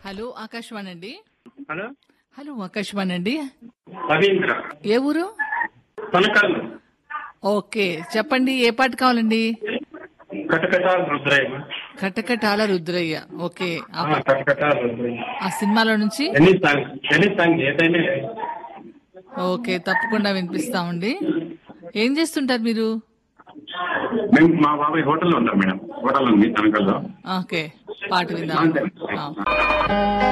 Hello Akashvani అండి hello hello Akashvani అండి రవీంద్ర ఏ ఊరు తనకాలు ఓకే చెప్పండి ఏ పాట కావాలండి కటకట రుద్రయ్య కటకటాల రుద్రయ్య ఓకే ఆ పా- కటకట రుద్రయ్య ఆ సినిమాలో నుంచి ఎనీ సాంగ్ ఎనీ సాంగ్ ఏదైనా ఓకే తప్పకుండా వినిపిస్తామండి ఏం చేస్తుంటారు మీరు మేము మా బాబాయ్ హోటల్లో ఉంటాం మేడం హోటల్ ఉంది తనకల్లో ఓకే పాట విందాం అంతే. ఆ.